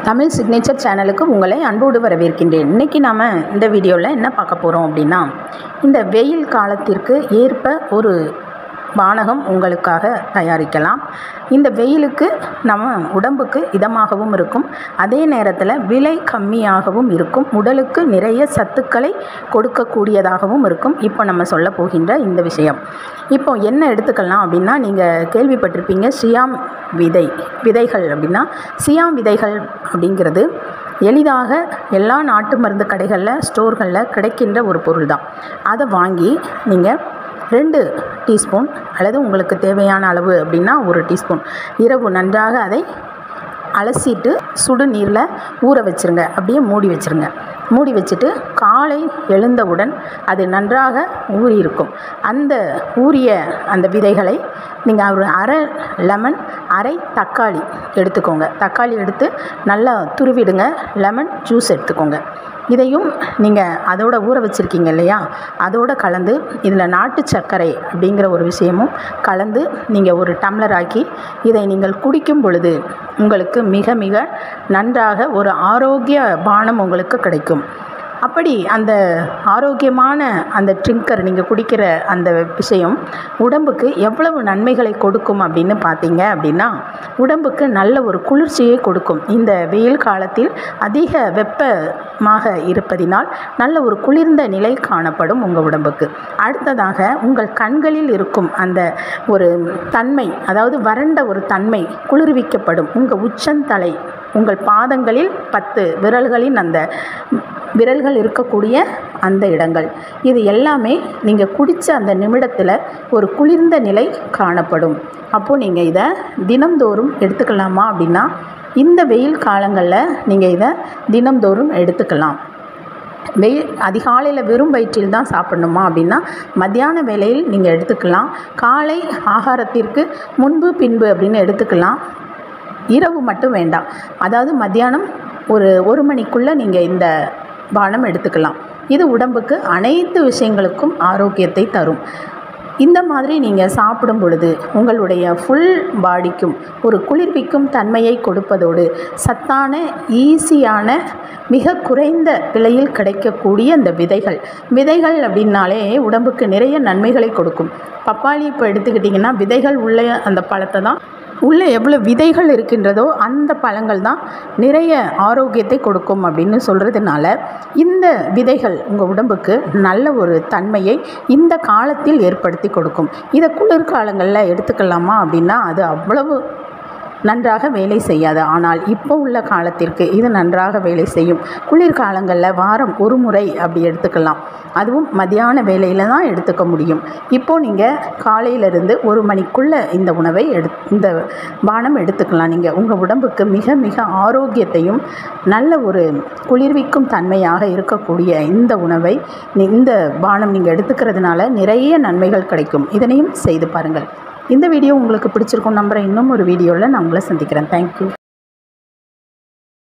Tamil signature சேனலுக்கு உங்களை அன்போடு வரவேற்கின்றேன் இன்றைக்கி நாம் இந்த வீடியோவில் என்ன பார்க்க போகிறோம் அப்படின்னா இந்த வெயில் காலத்திற்கு ஏற்ப ஒரு பானகம் உங்களுக்காக தயாரிக்கலாம் இந்த வெயிலுக்கு நம்ம உடம்புக்கு இதமாகவும் இருக்கும் அதே நேரத்தில் விலை கம்மியாகவும் இருக்கும் உடலுக்கு நிறைய சத்துக்களை கொடுக்கக்கூடியதாகவும் இருக்கும் இப்போ நம்ம சொல்ல போகின்ற இந்த விஷயம் இப்போ என்ன எடுத்துக்கலாம் அப்படின்னா நீங்கள் கேள்விப்பட்டிருப்பீங்க சியாம் விதை விதைகள் அப்படின்னா சியாம் விதைகள் அப்படிங்கிறது எளிதாக எல்லா நாட்டு மருந்து கடைகளில் ஸ்டோர்களில் கிடைக்கின்ற ஒரு பொருள் தான் அதை வாங்கி நீங்கள் ரெண்டு டீஸ்பூன் அல்லது உங்களுக்கு தேவையான அளவு அப்படின்னா ஒரு டீஸ்பூன் இரவு நன்றாக அதை அலசிட்டு சுடு நீரில் ஊற வச்சுருங்க அப்படியே மூடி வச்சுருங்க மூடி வச்சுட்டு காலை எழுந்தவுடன் அது நன்றாக ஊறி இருக்கும் அந்த ஊறிய அந்த விதைகளை நீங்கள் ஒரு அரை லெமன் அரை தக்காளி எடுத்துக்கோங்க தக்காளி எடுத்து நல்லா துருவிடுங்க லெமன் ஜூஸ் எடுத்துக்கோங்க இதையும் நீங்கள் அதோட ஊற வச்சுருக்கீங்க இல்லையா அதோட கலந்து இதில் நாட்டு சர்க்கரை அப்படிங்கிற ஒரு விஷயமும் கலந்து நீங்கள் ஒரு டம்ளர் ஆக்கி இதை நீங்கள் குடிக்கும் பொழுது உங்களுக்கு மிக மிக நன்றாக ஒரு ஆரோக்கிய பானம் உங்களுக்கு கிடைக்கும் அப்படி அந்த ஆரோக்கியமான அந்த ட்ரிங்கர் நீங்கள் குடிக்கிற அந்த விஷயம் உடம்புக்கு எவ்வளவு நன்மைகளை கொடுக்கும் அப்படின்னு பார்த்தீங்க அப்படின்னா உடம்புக்கு நல்ல ஒரு குளிர்ச்சியை கொடுக்கும் இந்த வெயில் காலத்தில் அதிக வெப்பமாக இருப்பதினால் நல்ல ஒரு குளிர்ந்த நிலை காணப்படும் உங்கள் உடம்புக்கு அடுத்ததாக உங்கள் கண்களில் இருக்கும் அந்த ஒரு தன்மை அதாவது வறண்ட ஒரு தன்மை குளிர்விக்கப்படும் உங்கள் உச்சந்தலை உங்கள் பாதங்களில் பத்து விரல்களின் அந்த விரல்கள் இருக்கக்கூடிய அந்த இடங்கள் இது எல்லாமே நீங்கள் குடித்த அந்த நிமிடத்தில் ஒரு குளிர்ந்த நிலை காணப்படும் அப்போது நீங்கள் இதை தினம்தோறும் எடுத்துக்கலாமா அப்படின்னா இந்த வெயில் காலங்களில் நீங்கள் இதை தினம்தோறும் எடுத்துக்கலாம் வெயில் அதிகாலையில் வெறும் வயிற்றில் தான் சாப்பிடணுமா அப்படின்னா மத்தியான வேளையில் நீங்கள் எடுத்துக்கலாம் காலை ஆகாரத்திற்கு முன்பு பின்பு அப்படின்னு எடுத்துக்கலாம் இரவு மட்டும் வேண்டாம் அதாவது மத்தியானம் ஒரு ஒரு மணிக்குள்ளே நீங்கள் இந்த பானம் எடுத்துக்கலாம் இது உடம்புக்கு அனைத்து விஷயங்களுக்கும் ஆரோக்கியத்தை தரும் இந்த மாதிரி நீங்கள் சாப்பிடும் பொழுது உங்களுடைய ஃபுல் பாடிக்கும் ஒரு குளிர்விக்கும் தன்மையை கொடுப்பதோடு சத்தான ஈஸியான மிக குறைந்த விலையில் கிடைக்கக்கூடிய அந்த விதைகள் விதைகள் அப்படின்னாலே உடம்புக்கு நிறைய நன்மைகளை கொடுக்கும் பப்பாளி இப்போ எடுத்துக்கிட்டிங்கன்னா விதைகள் உள்ள அந்த பழத்தை தான் உள்ளே எவ்வளோ விதைகள் இருக்கின்றதோ அந்த பழங்கள் தான் நிறைய ஆரோக்கியத்தை கொடுக்கும் அப்படின்னு சொல்கிறதுனால இந்த விதைகள் உங்கள் உடம்புக்கு நல்ல ஒரு தன்மையை இந்த காலத்தில் ஏற்படுத்தி கொடுக்கும் இதை குளிர்காலங்களில் எடுத்துக்கலாமா அப்படின்னா அது அவ்வளவு நன்றாக வேலை செய்யாது ஆனால் இப்போ உள்ள காலத்திற்கு இது நன்றாக வேலை செய்யும் குளிர்காலங்களில் வாரம் ஒரு முறை அப்படி எடுத்துக்கலாம் அதுவும் மதியான வேலையில் தான் எடுத்துக்க முடியும் இப்போது நீங்கள் காலையிலேருந்து ஒரு மணிக்குள்ளே இந்த உணவை எடு இந்த பானம் எடுத்துக்கலாம் நீங்கள் உங்கள் உடம்புக்கு மிக மிக ஆரோக்கியத்தையும் நல்ல ஒரு குளிர்விக்கும் தன்மையாக இருக்கக்கூடிய இந்த உணவை இந்த பானம் நீங்கள் எடுத்துக்கிறதுனால நிறைய நன்மைகள் கிடைக்கும் இதனையும் செய்து பாருங்கள் இந்த வீடியோ உங்களுக்கு பிடிச்சிருக்கும் நம்புகிறேன் இன்னும் ஒரு வீடியோவில் நான் உங்களை சந்திக்கிறேன் தேங்க்யூ